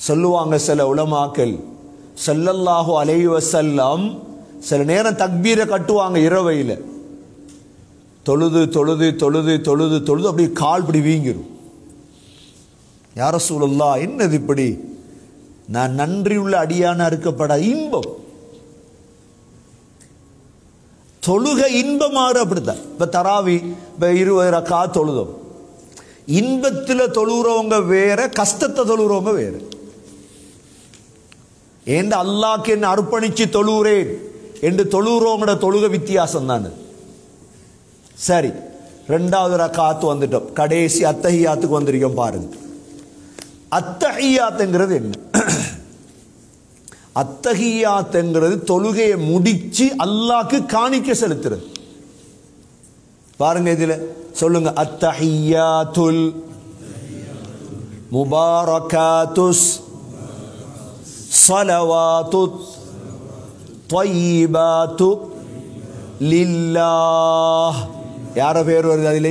சொல்லுவாங்க சில உலமாக்கள் ஸல்லல்லாஹு அலைஹி வஸல்லம் சில நேரம் தக்பீரை கட்டுவாங்க இரவையில் தொழுது தொழுது தொழுது தொழுது தொழுது அப்படியே கால் இப்படி வீங்கிரும் யார சூழல்லா என்னது இப்படி நான் நன்றியுள்ள அடியான இருக்கப்பட இன்பம் தொழுக இன்பமாறு அப்படித்தான் இப்ப தராவி இப்ப இருபது ரக்கா தொழுதோம் இன்பத்தில் தொழுகிறவங்க வேற கஷ்டத்தை தொழுகிறவங்க வேற ஏண்ட அல்லாக்கு என்ன அர்ப்பணிச்சு தொழுகிறேன் என்று தொழுகிறவங்களோட தொழுக வித்தியாசம் தானே சரி ரெண்டாவது ரக்காத்து வந்துட்டோம் கடைசி அத்தஹியாத்துக்கு வந்திருக்கோம் பாருங்க அத்தஹியாத்துங்கிறது என்ன அத்தஹியாத்துங்கிறது தொழுகையை முடிச்சு அல்லாக்கு காணிக்க செலுத்துறது பாருங்க இதுல சொல்லுங்க அத்தஹியாத்துல் முபாரகாத்துஸ் صلوات طيبات لله யார பேர் வருது அதிலே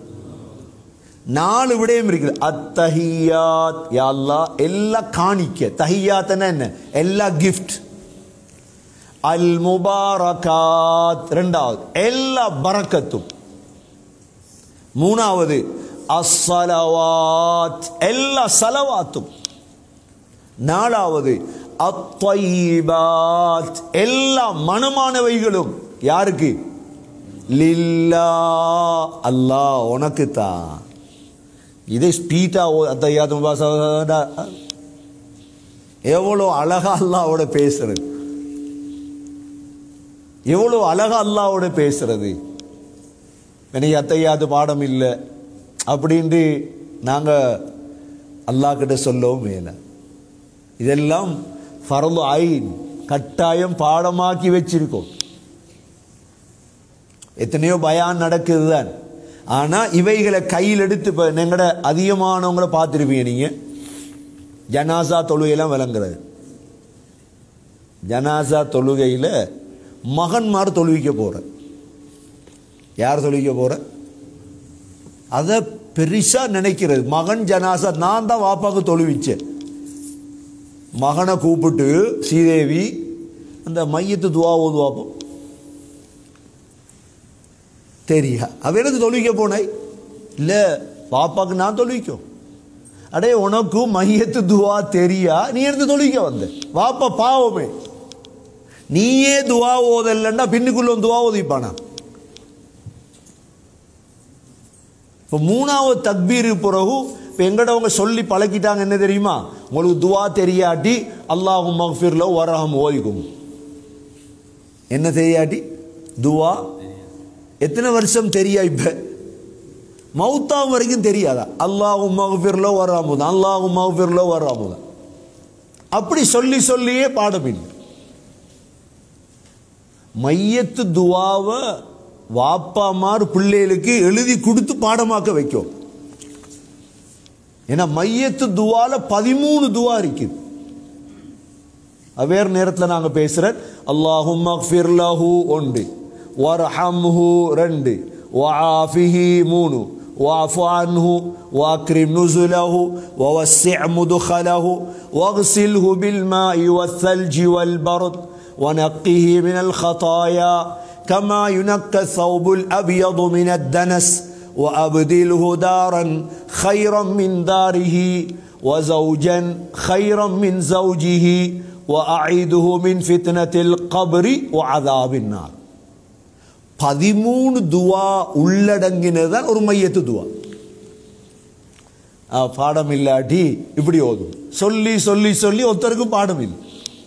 நாலு விடயம் இருக்குது அத்தஹியாத் யா அல்லாஹ் எல்லாம் காணிக்க தஹியாத்னா என்ன எல்லா கிஃப்ட் அல் முபாரகாத் ரெண்டாவது எல்லா பரக்கத்தும் மூணாவது அஸ்ஸலவாத் எல்லா சலவாத்தும் நாலாவது அத்வைபாத் எல்லா மனமானவைகளும் யாருக்கு லில்லா அல்லாஹ் உனக்கு தான் இதே ஸ்பீட்டா அத்தையாத்தும் எவ்வளோ அழகா அல்லாவோட பேசுறது எவ்வளோ அழகா அல்லாவோட பேசுறது எனக்கு அத்தையாது பாடம் இல்லை அப்படின்ட்டு நாங்கள் அல்லாஹ் கிட்ட சொல்லவும் மேலே இதெல்லாம் ஃபரது ஐன் கட்டாயம் பாடமாக்கி வச்சிருக்கோம் எத்தனையோ பயான் நடக்குது தான் ஆனால் இவைகளை கையில் எடுத்து இப்போ எங்கட அதிகமானவங்கள பார்த்துருப்பீங்க நீங்கள் ஜனாசா தொழுகையெல்லாம் விளங்குறது ஜனாசா தொழுகையில் மகன்மார் தொழுவிக்க போகிற யார் தொழுவிக்க போகிற அதை பெருசாக நினைக்கிறது மகன் ஜனாசா நான் தான் வாப்பாக்கு தொழுவிச்சேன் மகனை கூப்பிட்டு ஸ்ரீதேவி அந்த மையத்து துவா ஓதுவாப்போம் தெரியா அவ எனக்கு தொழுவிக்க போனாய் இல்லை பாப்பாக்கு நான் தொழுவிக்கும் அடே உனக்கு மையத்து துவா தெரியா நீ எடுத்து தொழுவிக்க வந்த வாப்பா பாவமே நீயே துவா ஓதல்லன்னா பின்னுக்குள்ள வந்து துவா ஓதிப்பானா இப்போ மூணாவது தக்பீரு பிறகு இப்போ எங்கடவங்க சொல்லி பழக்கிட்டாங்க என்ன தெரியுமா உங்களுக்கு துவா தெரியாட்டி அல்லாஹும் மஃபிர்ல வரஹம் ஓதிக்கும் என்ன தெரியாட்டி துவா எத்தனை வருஷம் தெரியா இப்ப மௌத்தாம் வரைக்கும் தெரியாதா அல்லாஹும் மஃபிர்ல வராமுதான் அல்லாஹும் மஃபிர்ல வராமுதான் அப்படி சொல்லி சொல்லியே பாடம் இல்லை மையத்து துவாவை வாப்பாமார் பிள்ளைகளுக்கு எழுதி கொடுத்து பாடமாக்க வைக்கும் ஏன்னா மையத்து துவால பதிமூணு துவா இருக்குது வேறு நேரத்தில் நாங்கள் பேசுகிறேன் அல்லாஹும் மக்ஃபிர் லஹு ஒன்று வர்ஹம்ஹு ரெண்டு வஆஃபிஹி மூணு واعف عنه واكرم نزله ووسع مدخله واغسله بالماء والثلج والبرد ونقه من الخطايا كما ينقى الثوب الابيض من الدنس وابدله دارا خيرا من داره وزوجا خيرا من زوجه واعيده من فتنه القبر وعذاب النار பதிமூணு துவா உள்ளடங்கினதுதான் ஒரு மையத்து துவா ஆ, பாடம் இல்லாட்டி இப்படி ஓதும் சொல்லி சொல்லி சொல்லி ஒருத்தருக்கும் பாடம் இல்லை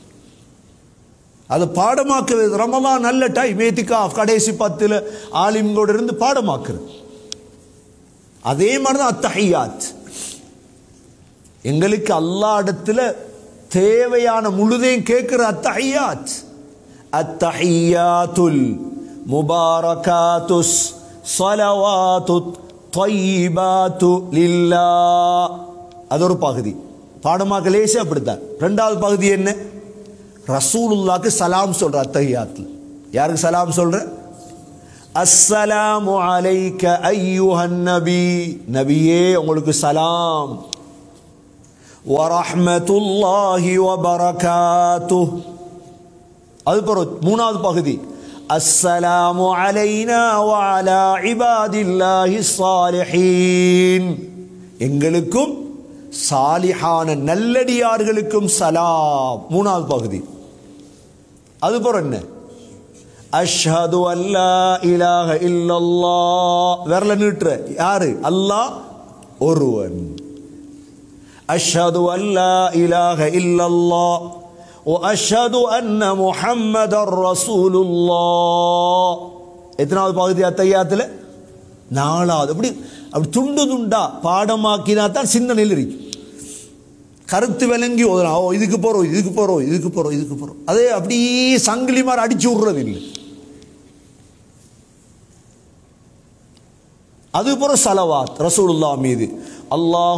அது பாடமாக்குறது ரமலான் நல்ல டைம் ஏத்திக்கா கடைசி பத்தில் ஆலிம்கோட இருந்து பாடமாக்குறது அதே மாதிரி தான் அத்தஹியாத் எங்களுக்கு அல்லா இடத்துல தேவையான முழுதையும் கேட்கிற அத்தஹியாத் அத்தஹியாத்துல் முபாரகாத்துஸ் ஸலவாத்து தையிபாத்து லில்லா அது ஒரு பகுதி பாடமாக்க லேசே அப்படித்தான் ரெண்டாவது பகுதி என்ன ரசூலுல்லாக்கு சலாம் சொல்ற அத்தஹியாத்துல யாருக்கு சலாம் சொல்ற அஸ்ஸலாமு அலைக்க ஐயுஹன் நபி நபியே உங்களுக்கு சலாம் வரஹ்மத்துல்லாஹி வபரகாத்துஹ் அது பிறகு மூணாவது பகுதி அஸ்ஸலாமு அலைனா வஅலா இபாதில்லாஹி ஸாலிஹீன் எங்களுக்கும் சாலிஹான நல்லடியார்களுக்கும் சலாம் மூணாவது பகுதி அது பிறகு என்ன அஷ்ஹது அல்லா இலாஹ இல்லல்லாஹ் விரல நீட்டுற யாரு அல்லாஹ் ஒருவன் அஷ்ஹது அல்லா இலாஹ இல்லல்லாஹ் وأشهد أن محمد رسول الله எத்தனாவது பகுதி அத்தையாத்தில் நாலாவது அப்படி அப்படி துண்டு துண்டா பாடமாக்கினா தான் சிந்தனையில் இருக்கும் கருத்து விளங்கி ஓதலாம் ஓ இதுக்கு போகிறோம் இதுக்கு போகிறோம் இதுக்கு போகிறோம் இதுக்கு போகிறோம் அதே அப்படியே சங்கிலி மாதிரி அடிச்சு விடுறது இல்லை அது போற சலவாத் ரசூலுல்லா மீது அல்லாஹ்